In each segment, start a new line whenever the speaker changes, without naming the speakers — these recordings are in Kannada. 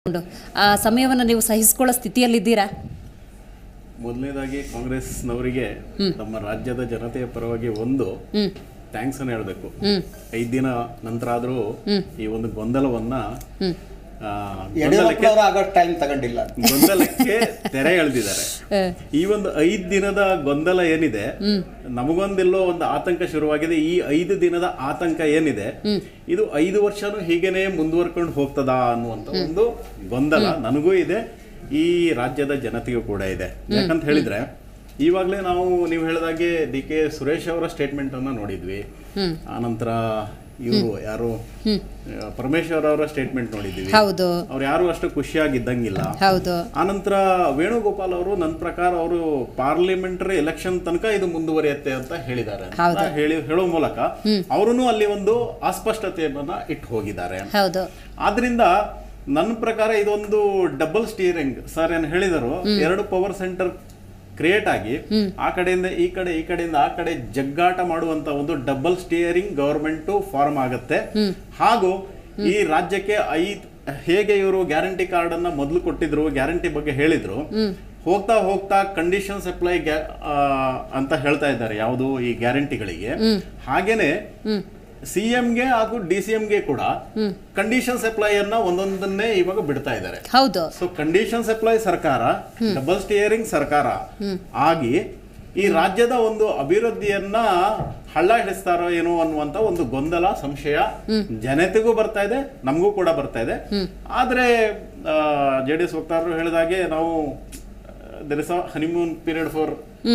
ಉಂಟು. ಆ ಸಮಯವನ್ನು ನೀವು ಸಹಿಸಿಕೊಳ್ಳೋ ಸ್ಥಿತಿಯಲ್ಲಿದ್ದೀರಾ
ಮೊದಲನೇದಾಗಿ ಕಾಂಗ್ರೆಸ್ನವರಿಗೆ ನಮ್ಮ ರಾಜ್ಯದ ಜನತೆಯ ಪರವಾಗಿ ಒಂದು ಥ್ಯಾಂಕ್ಸ್ ಅನ್ನು ಹೇಳಬೇಕು ಐದು ದಿನ ನಂತರ ಆದರೂ ಈ ಒಂದು ಗೊಂದಲವನ್ನ ಆ, ಗೊಂದಲಕ್ಕೆ
ಯಡಿಯೂರಪ್ಪನವರು ಆಗೋ ಟೈಮ್ ತಗೊಂಡಿಲ್ಲ
ಗೊಂದಲಕ್ಕೆ ತೆರೆ ಎಳೆದಿದ್ದಾರೆ ಈ ಒಂದು ಐದು ದಿನದ ಗೊಂದಲ ಏನಿದೆ ನಮಗೊಂದೆಲ್ಲೋ ಒಂದು ಆತಂಕ ಶುರುವಾಗಿದೆ ಈ ಐದು ದಿನದ ಆತಂಕ ಏನಿದೆ ಇದು ಐದು ವರ್ಷನೂ ಹೀಗೇನೆ ಮುಂದುವರ್ಕೊಂಡು ಹೋಗ್ತದಾ ಅನ್ನುವಂತ ಒಂದು ಗೊಂದಲ ನನಗೂ ಇದೆ ಈ ರಾಜ್ಯದ ಜನತೆಗೂ ಕೂಡ ಇದೆ ಯಾಕಂತ ಹೇಳಿದ್ರೆ ಈವಾಗಲೇ ನಾವು ನೀವು ಹೇಳಿದಾಗೆ ಡಿ ಕೆ ಸುರೇಶ್ ಅವರ ಸ್ಟೇಟ್ಮೆಂಟ್ ಅನ್ನ ನೋಡಿದ್ವಿ ಆನಂತರ ಇವರು ಯಾರು ಆ, ಪರಮೇಶ್ವರ್ ಅವರ ಸ್ಟೇಟ್ಮೆಂಟ್ ನೋಡಿದ್ವಿ
ಹೌದು
ಅವ್ರು ಯಾರು ಅಷ್ಟು ಖುಷಿಯಾಗಿದ್ದಂಗಿಲ್ಲ
ಹೌದು
ಆನಂತರ ವೇಣುಗೋಪಾಲ್ ಅವರು ನನ್ನ ಪ್ರಕಾರ ಅವರು ಪಾರ್ಲಿಮೆಂಟರಿ ಎಲೆಕ್ಷನ್ ತನಕ ಇದು ಮುಂದುವರಿಯುತ್ತೆ ಅಂತ ಹೇಳಿದ್ದಾರೆ ಅಂತ ಹೇಳಿ ಹೇಳೋ ಮೂಲಕ ಅವರು ಅಲ್ಲಿ ಒಂದು ಅಸ್ಪಷ್ಟತೆಯನ್ನ ಇಟ್ಟು ಹೋಗಿದ್ದಾರೆ
ಹೌದು
ಆದ್ರಿಂದ ನನ್ನ ಪ್ರಕಾರ ಇದೊಂದು ಡಬಲ್ ಸ್ಟೀರಿಂಗ್ ಸರ್ ಏನ್ ಹೇಳಿದರು ಎರಡು ಪವರ್ ಸೆಂಟರ್ ಕ್ರಿಯೇಟ್ ಆಗಿ ಆ ಕಡೆಯಿಂದ ಈ ಕಡೆ ಈ ಕಡೆಯಿಂದ ಆ ಕಡೆ ಜಗ್ಗಾಟ ಮಾಡುವಂತ ಒಂದು ಡಬಲ್ ಸ್ಟಿಯರಿಂಗ್ ಗವರ್ಮೆಂಟ್ ಫಾರ್ಮ್ ಆಗುತ್ತೆ ಹಾಗೂ ಈ ರಾಜ್ಯಕ್ಕೆ ಐದ್ ಹೇಗೆ ಇವರು ಗ್ಯಾರಂಟಿ ಕಾರ್ಡ್ ಅನ್ನ ಮೊದಲು ಕೊಟ್ಟಿದ್ರು ಗ್ಯಾರಂಟಿ ಬಗ್ಗೆ ಹೇಳಿದ್ರು ಹೋಗ್ತಾ ಹೋಗ್ತಾ ಕಂಡೀಷನ್ಸ್ ಅಪ್ಲೈ ಅಂತ ಹೇಳ್ತಾ ಇದ್ದಾರೆ ಯಾವುದು ಈ ಗ್ಯಾರಂಟಿಗಳಿಗೆ ಹಾಗೇನೆ ಸಿ ಗೆ ಹಾಗೂ ಡಿ ಸಿ ಗೆ ಕೂಡ ಕಂಡೀಷನ್ಸ್ ಅಪ್ಲೈ ಅನ್ನ ಒಂದೊಂದನ್ನೇ ಇವಾಗ ಬಿಡ್ತಾ ಇದ್ದಾರೆ
ಹೌದು
ಸೊ ಕಂಡೀಷನ್ಸ್ ಅಪ್ಲೈ ಸರ್ಕಾರ ಡಬಲ್ ಸ್ಟಿಯರಿಂಗ್ ಸರ್ಕಾರ ಆಗಿ ಈ ರಾಜ್ಯದ ಒಂದು ಅಭಿವೃದ್ಧಿಯನ್ನ ಹಳ್ಳ ಹಿಡಿಸ್ತಾರೋ ಏನೋ ಅನ್ನುವಂತ ಒಂದು ಗೊಂದಲ ಸಂಶಯ ಜನತೆಗೂ ಬರ್ತಾ ಇದೆ ನಮಗೂ ಕೂಡ ಬರ್ತಾ ಇದೆ ಆದ್ರೆ ಜೆ ಡಿ ಎಸ್ ವಕ್ತಾರರು ಹೇಳಿದಾಗೆ ನಾವು there is a honeymoon period for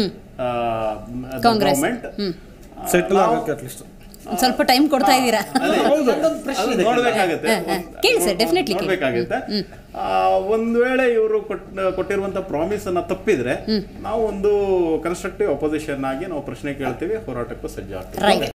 Congress.
Government
settle ಆಗಕ್ಕೆ ಅಟ್ಲೀಸ್ಟ್
ಒಂದ್ ಸ್ವಲ್ಪ ಟೈಮ್ ಕೊಡ್ತಾ ಇದ್ದೀರಾ
ನೋಡ್ಬೇಕಾಗತ್ತೆ
ಹ, ಹ. ಕೇಳಿ sir, definitely ಕೇಳಿ.
ನೋಡ್ಬೇಕಾಗತ್ತೆ ಆ, ಒಂದ್ ವೇಳೆ ಇವರು ಕೊಟ್ಟಿರುವಂತ ಪ್ರಾಮಿಸ್ ಅನ್ನ ತಪ್ಪಿದ್ರೆ ನಾವು ಒಂದು ಕನ್ಸ್ಟ್ರಕ್ಟಿವ್ ಅಪೋಸಿಷನ್ ಆಗಿ ನಾವು ಪ್ರಶ್ನೆ ಕೇಳ್ತೀವಿ ಹೋರಾಟಕ್ಕೂ ಸಜ್ಜಾಗ್ತೀವಿ
ರೈಟ್